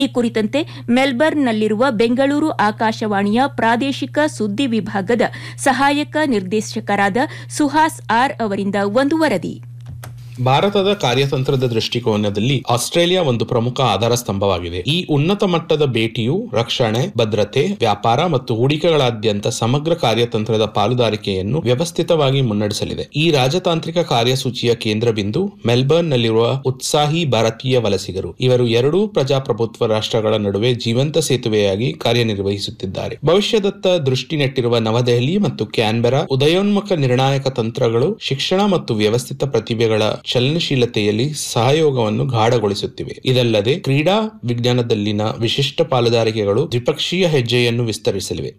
ಈ ಕುರಿತಂತೆ ಮೆಲ್ಬರ್ನ್ನಲ್ಲಿರುವ ಬೆಂಗಳೂರು ಆಕಾಶವಾಣಿಯ ಪ್ರಾದೇಶಿಕ ಸುದ್ದಿ ವಿಭಾಗದ ಸಹಾಯಕ ನಿರ್ದೇಶಕರಾದ ಸುಹಾಸ್ ಆರ್ ಅವರಿಂದ ಒಂದು ವರದಿ ಭಾರತದ ಕಾರ್ಯತಂತ್ರದ ದೃಷ್ಟಿಕೋನದಲ್ಲಿ ಆಸ್ಟ್ರೇಲಿಯಾ ಒಂದು ಪ್ರಮುಖ ಆಧಾರ ಸ್ತಂಭವಾಗಿದೆ ಈ ಉನ್ನತ ಮಟ್ಟದ ಭೇಟಿಯು ರಕ್ಷಣೆ ಭದ್ರತೆ ವ್ಯಾಪಾರ ಮತ್ತು ಹೂಡಿಕೆಗಳಾದ್ಯಂತ ಸಮಗ್ರ ಕಾರ್ಯತಂತ್ರದ ಪಾಲುದಾರಿಕೆಯನ್ನು ವ್ಯವಸ್ಥಿತವಾಗಿ ಮುನ್ನಡೆಸಲಿದೆ ಈ ರಾಜತಾಂತ್ರಿಕ ಕಾರ್ಯಸೂಚಿಯ ಕೇಂದ್ರ ಬಿಂದು ಮೆಲ್ಬರ್ನ್ನಲ್ಲಿರುವ ಉತ್ಸಾಹಿ ಭಾರತೀಯ ವಲಸಿಗರು ಇವರು ಎರಡೂ ಪ್ರಜಾಪ್ರಭುತ್ವ ರಾಷ್ಟ್ರಗಳ ನಡುವೆ ಜೀವಂತ ಸೇತುವೆಯಾಗಿ ಕಾರ್ಯನಿರ್ವಹಿಸುತ್ತಿದ್ದಾರೆ ಭವಿಷ್ಯದತ್ತ ದೃಷ್ಟಿ ನೆಟ್ಟಿರುವ ನವದೆಹಲಿ ಮತ್ತು ಕ್ಯಾನ್ಬೆರಾ ಉದಯೋನ್ಮುಖ ನಿರ್ಣಾಯಕ ತಂತ್ರಗಳು ಶಿಕ್ಷಣ ಮತ್ತು ವ್ಯವಸ್ಥಿತ ಪ್ರತಿಭೆಗಳ ಚಲನಶೀಲತೆಯಲ್ಲಿ ಸಹಯೋಗವನ್ನು ಗಾಢಗೊಳಿಸುತ್ತಿವೆ ಇದಲ್ಲದೆ ಕ್ರೀಡಾ ವಿಜ್ಞಾನದಲ್ಲಿನ ವಿಶಿಷ್ಟ ಪಾಲುದಾರಿಕೆಗಳು ದ್ವಿಪಕ್ಷೀಯ ಹೆಜ್ಜೆಯನ್ನು ವಿಸ್ತರಿಸಲಿವೆ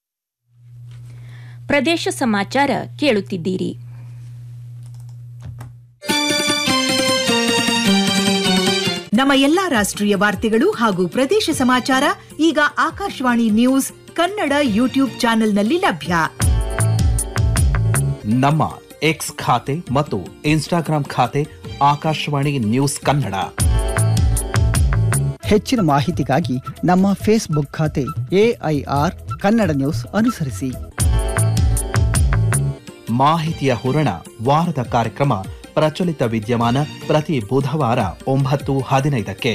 ಪ್ರದೇಶ ಸಮಾಚಾರ ಕೇಳುತ್ತಿದ್ದೀರಿ ನಮ್ಮ ಎಲ್ಲಾ ರಾಷ್ಟ್ರೀಯ ವಾರ್ತೆಗಳು ಹಾಗೂ ಪ್ರದೇಶ ಸಮಾಚಾರ ಈಗ ಆಕಾಶವಾಣಿ ನ್ಯೂಸ್ ಕನ್ನಡ ಯೂಟ್ಯೂಬ್ ಚಾನೆಲ್ನಲ್ಲಿ ಲಭ್ಯ ನಮ್ಮ ಎಕ್ಸ್ ಖಾತೆ ಮತ್ತು ಇನ್ಸ್ಟಾಗ್ರಾಂ ಖಾತೆ ಆಕಾಶವಾಣಿ ನ್ಯೂಸ್ ಕನ್ನಡ ಹೆಚ್ಚಿನ ಮಾಹಿತಿಗಾಗಿ ನಮ್ಮ ಫೇಸ್ಬುಕ್ ಖಾತೆ ಎಐಆರ್ ಕನ್ನಡ ನ್ಯೂಸ್ ಅನುಸರಿಸಿ ಮಾಹಿತಿಯ ಹೂರಣ ವಾರದ ಕಾರ್ಯಕ್ರಮ ಪ್ರಚಲಿತ ವಿದ್ಯಮಾನ ಪ್ರತಿ ಬುಧವಾರ ಒಂಬತ್ತು ಹದಿನೈದಕ್ಕೆ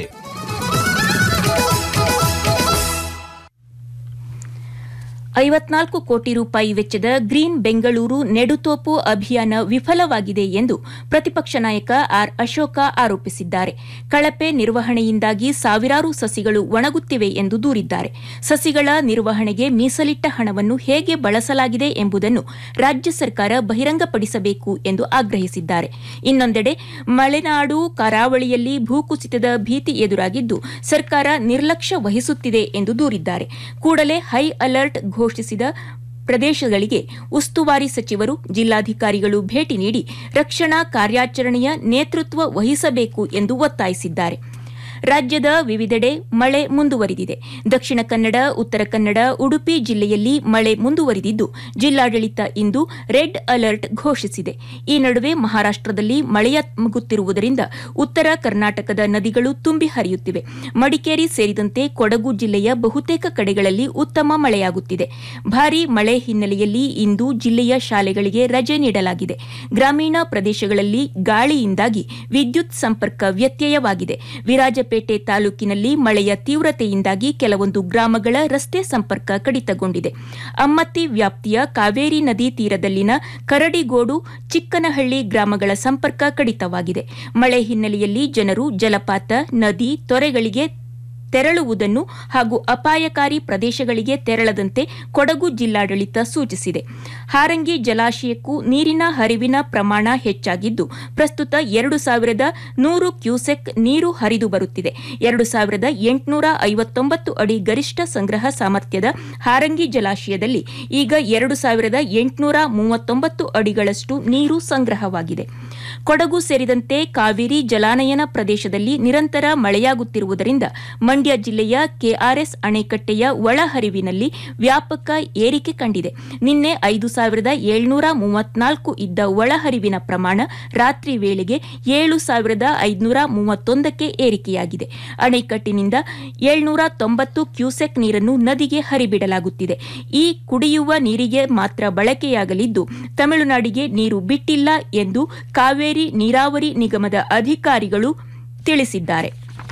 ಐವತ್ನಾಲ್ಕು ಕೋಟಿ ರೂಪಾಯಿ ವೆಚ್ಚದ ಗ್ರೀನ್ ಬೆಂಗಳೂರು ನೆಡುತೋಪು ಅಭಿಯಾನ ವಿಫಲವಾಗಿದೆ ಎಂದು ಪ್ರತಿಪಕ್ಷ ನಾಯಕ ಆರ್ ಅಶೋಕ ಆರೋಪಿಸಿದ್ದಾರೆ ಕಳಪೆ ನಿರ್ವಹಣೆಯಿಂದಾಗಿ ಸಾವಿರಾರು ಸಸಿಗಳು ಒಣಗುತ್ತಿವೆ ಎಂದು ದೂರಿದ್ದಾರೆ ಸಸಿಗಳ ನಿರ್ವಹಣೆಗೆ ಮೀಸಲಿಟ್ಟ ಹಣವನ್ನು ಹೇಗೆ ಬಳಸಲಾಗಿದೆ ಎಂಬುದನ್ನು ರಾಜ್ಯ ಸರ್ಕಾರ ಬಹಿರಂಗಪಡಿಸಬೇಕು ಎಂದು ಆಗ್ರಹಿಸಿದ್ದಾರೆ ಇನ್ನೊಂದೆಡೆ ಮಲೆನಾಡು ಕರಾವಳಿಯಲ್ಲಿ ಭೂಕುಸಿತದ ಭೀತಿ ಎದುರಾಗಿದ್ದು ಸರ್ಕಾರ ನಿರ್ಲಕ್ಷ್ಯ ವಹಿಸುತ್ತಿದೆ ಎಂದು ದೂರಿದ್ದಾರೆ ಕೂಡಲೇ ಹೈ ಅಲರ್ಟ್ ಘೋಷಿಸಿದ ಪ್ರದೇಶಗಳಿಗೆ ಉಸ್ತುವಾರಿ ಸಚಿವರು ಜಿಲ್ಲಾಧಿಕಾರಿಗಳು ಭೇಟಿ ನೀಡಿ ರಕ್ಷಣಾ ಕಾರ್ಯಾಚರಣೆಯ ನೇತೃತ್ವ ವಹಿಸಬೇಕು ಎಂದು ಒತ್ತಾಯಿಸಿದ್ದಾರೆ ರಾಜ್ಯದ ವಿವಿಧೆಡೆ ಮಳೆ ಮುಂದುವರಿದಿದೆ ದಕ್ಷಿಣ ಕನ್ನಡ ಉತ್ತರ ಕನ್ನಡ ಉಡುಪಿ ಜಿಲ್ಲೆಯಲ್ಲಿ ಮಳೆ ಮುಂದುವರಿದಿದ್ದು ಜಿಲ್ಲಾಡಳಿತ ಇಂದು ರೆಡ್ ಅಲರ್ಟ್ ಘೋಷಿಸಿದೆ ಈ ನಡುವೆ ಮಹಾರಾಷ್ಟದಲ್ಲಿ ಮಳೆಯಾಗುತ್ತಿರುವುದರಿಂದ ಉತ್ತರ ಕರ್ನಾಟಕದ ನದಿಗಳು ತುಂಬಿ ಹರಿಯುತ್ತಿವೆ ಮಡಿಕೇರಿ ಸೇರಿದಂತೆ ಕೊಡಗು ಜಿಲ್ಲೆಯ ಬಹುತೇಕ ಕಡೆಗಳಲ್ಲಿ ಉತ್ತಮ ಮಳೆಯಾಗುತ್ತಿದೆ ಭಾರೀ ಮಳೆ ಹಿನ್ನೆಲೆಯಲ್ಲಿ ಇಂದು ಜಿಲ್ಲೆಯ ಶಾಲೆಗಳಿಗೆ ರಜೆ ನೀಡಲಾಗಿದೆ ಗ್ರಾಮೀಣ ಪ್ರದೇಶಗಳಲ್ಲಿ ಗಾಳಿಯಿಂದಾಗಿ ವಿದ್ಯುತ್ ಸಂಪರ್ಕ ವ್ಯತ್ಯಯವಾಗಿದೆ ವಿರಾಜಪೇಟೆ ತಾಲೂಕಿನಲ್ಲಿ ಮಳೆಯ ತೀವ್ರತೆಯಿಂದಾಗಿ ಕೆಲವೊಂದು ಗ್ರಾಮಗಳ ರಸ್ತೆ ಸಂಪರ್ಕ ಕಡಿತಗೊಂಡಿದೆ ಅಮ್ಮತ್ತಿ ವ್ಯಾಪ್ತಿಯ ಕಾವೇರಿ ನದಿ ತೀರದಲ್ಲಿನ ಕರಡಿಗೋಡು ಚಿಕ್ಕನಹಳ್ಳಿ ಗ್ರಾಮಗಳ ಸಂಪರ್ಕ ಕಡಿತವಾಗಿದೆ ಮಳೆ ಹಿನ್ನೆಲೆಯಲ್ಲಿ ಜನರು ಜಲಪಾತ ನದಿ ತೊರೆಗಳಿಗೆ ತೆರಳುವುದನ್ನು ಹಾಗೂ ಅಪಾಯಕಾರಿ ಪ್ರದೇಶಗಳಿಗೆ ತೆರಳದಂತೆ ಕೊಡಗು ಜಿಲ್ಲಾಡಳಿತ ಸೂಚಿಸಿದೆ ಹಾರಂಗಿ ಜಲಾಶಯಕ್ಕೂ ನೀರಿನ ಹರಿವಿನ ಪ್ರಮಾಣ ಹೆಚ್ಚಾಗಿದ್ದು ಪ್ರಸ್ತುತ ಎರಡು ಸಾವಿರದ ನೂರು ಕ್ಯೂಸೆಕ್ ನೀರು ಹರಿದು ಬರುತ್ತಿದೆ ಎರಡು ಸಾವಿರದ ಎಂಟುನೂರ ಐವತ್ತೊಂಬತ್ತು ಅಡಿ ಗರಿಷ್ಠ ಸಂಗ್ರಹ ಸಾಮರ್ಥ್ಯದ ಹಾರಂಗಿ ಜಲಾಶಯದಲ್ಲಿ ಈಗ ಎರಡು ಸಾವಿರದ ಎಂಟುನೂರ ಮೂವತ್ತೊಂಬತ್ತು ಅಡಿಗಳಷ್ಟು ನೀರು ಸಂಗ್ರಹವಾಗಿದೆ ಕೊಡಗು ಸೇರಿದಂತೆ ಕಾವೇರಿ ಜಲಾನಯನ ಪ್ರದೇಶದಲ್ಲಿ ನಿರಂತರ ಮಳೆಯಾಗುತ್ತಿರುವುದರಿಂದ ಮಂಡ್ಯ ಜಿಲ್ಲೆಯ ಕೆಆರ್ಎಸ್ ಅಣೆಕಟ್ಟೆಯ ಒಳಹರಿವಿನಲ್ಲಿ ವ್ಯಾಪಕ ಏರಿಕೆ ಕಂಡಿದೆ ನಿನ್ನೆ ಐದು ಸಾವಿರದ ಏಳ್ನೂರ ಮೂವತ್ನಾಲ್ಕು ಇದ್ದ ಒಳಹರಿವಿನ ಪ್ರಮಾಣ ರಾತ್ರಿ ವೇಳೆಗೆ ಏಳು ಸಾವಿರದ ಐದುನೂರ ಮೂವತ್ತೊಂದಕ್ಕೆ ಏರಿಕೆಯಾಗಿದೆ ಅಣೆಕಟ್ಟಿನಿಂದ ಏಳ್ನೂರ ತೊಂಬತ್ತು ಕ್ಯೂಸೆಕ್ ನೀರನ್ನು ನದಿಗೆ ಹರಿಬಿಡಲಾಗುತ್ತಿದೆ ಈ ಕುಡಿಯುವ ನೀರಿಗೆ ಮಾತ್ರ ಬಳಕೆಯಾಗಲಿದ್ದು ತಮಿಳುನಾಡಿಗೆ ನೀರು ಬಿಟ್ಟಿಲ್ಲ ಎಂದು ಕಾವೇರಿ ನೀರಾವರಿ ನಿಗಮದ ಅಧಿಕಾರಿಗಳು ತಿಳಿಸಿದ್ದಾರೆ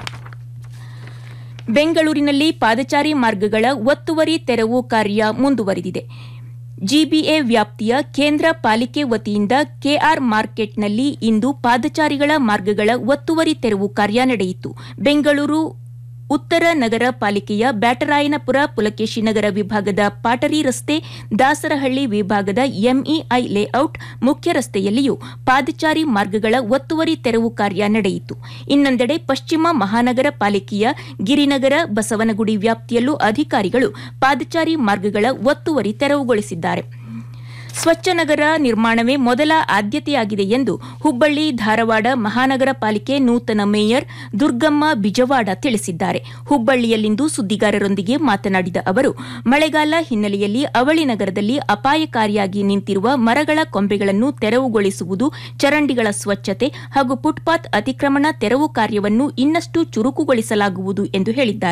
ಬೆಂಗಳೂರಿನಲ್ಲಿ ಪಾದಚಾರಿ ಮಾರ್ಗಗಳ ಒತ್ತುವರಿ ತೆರವು ಕಾರ್ಯ ಮುಂದುವರಿದಿದೆ ಜಿಬಿಎ ವ್ಯಾಪ್ತಿಯ ಕೇಂದ್ರ ಪಾಲಿಕೆ ವತಿಯಿಂದ ಕೆಆರ್ ಮಾರ್ಕೆಟ್ನಲ್ಲಿ ಇಂದು ಪಾದಚಾರಿಗಳ ಮಾರ್ಗಗಳ ಒತ್ತುವರಿ ತೆರವು ಕಾರ್ಯ ನಡೆಯಿತು ಬೆಂಗಳೂರು ಉತ್ತರ ನಗರ ಪಾಲಿಕೆಯ ಬ್ಯಾಟರಾಯನಪುರ ಪುಲಕೇಶಿ ನಗರ ವಿಭಾಗದ ಪಾಟರಿ ರಸ್ತೆ ದಾಸರಹಳ್ಳಿ ವಿಭಾಗದ ಎಂಇಐ ಲೇಔಟ್ ಮುಖ್ಯ ರಸ್ತೆಯಲ್ಲಿಯೂ ಪಾದಚಾರಿ ಮಾರ್ಗಗಳ ಒತ್ತುವರಿ ತೆರವು ಕಾರ್ಯ ನಡೆಯಿತು ಇನ್ನೊಂದೆಡೆ ಪಶ್ಚಿಮ ಮಹಾನಗರ ಪಾಲಿಕೆಯ ಗಿರಿನಗರ ಬಸವನಗುಡಿ ವ್ಯಾಪ್ತಿಯಲ್ಲೂ ಅಧಿಕಾರಿಗಳು ಪಾದಚಾರಿ ಮಾರ್ಗಗಳ ಒತ್ತುವರಿ ತೆರವುಗೊಳಿಸಿದ್ದಾರೆ ಸ್ವಚ್ಛ ನಗರ ನಿರ್ಮಾಣವೇ ಮೊದಲ ಆದ್ಯತೆಯಾಗಿದೆ ಎಂದು ಹುಬ್ಬಳ್ಳಿ ಧಾರವಾಡ ಮಹಾನಗರ ಪಾಲಿಕೆ ನೂತನ ಮೇಯರ್ ದುರ್ಗಮ್ಮ ಬಿಜವಾಡ ತಿಳಿಸಿದ್ದಾರೆ ಹುಬ್ಬಳ್ಳಿಯಲ್ಲಿಂದು ಸುದ್ದಿಗಾರರೊಂದಿಗೆ ಮಾತನಾಡಿದ ಅವರು ಮಳೆಗಾಲ ಹಿನ್ನೆಲೆಯಲ್ಲಿ ಅವಳಿ ನಗರದಲ್ಲಿ ಅಪಾಯಕಾರಿಯಾಗಿ ನಿಂತಿರುವ ಮರಗಳ ಕೊಂಬೆಗಳನ್ನು ತೆರವುಗೊಳಿಸುವುದು ಚರಂಡಿಗಳ ಸ್ವಚ್ಛತೆ ಹಾಗೂ ಫುಟ್ಪಾತ್ ಅತಿಕ್ರಮಣ ತೆರವು ಕಾರ್ಯವನ್ನು ಇನ್ನಷ್ಟು ಚುರುಕುಗೊಳಿಸಲಾಗುವುದು ಎಂದು ಹೇಳಿದ್ದಾರೆ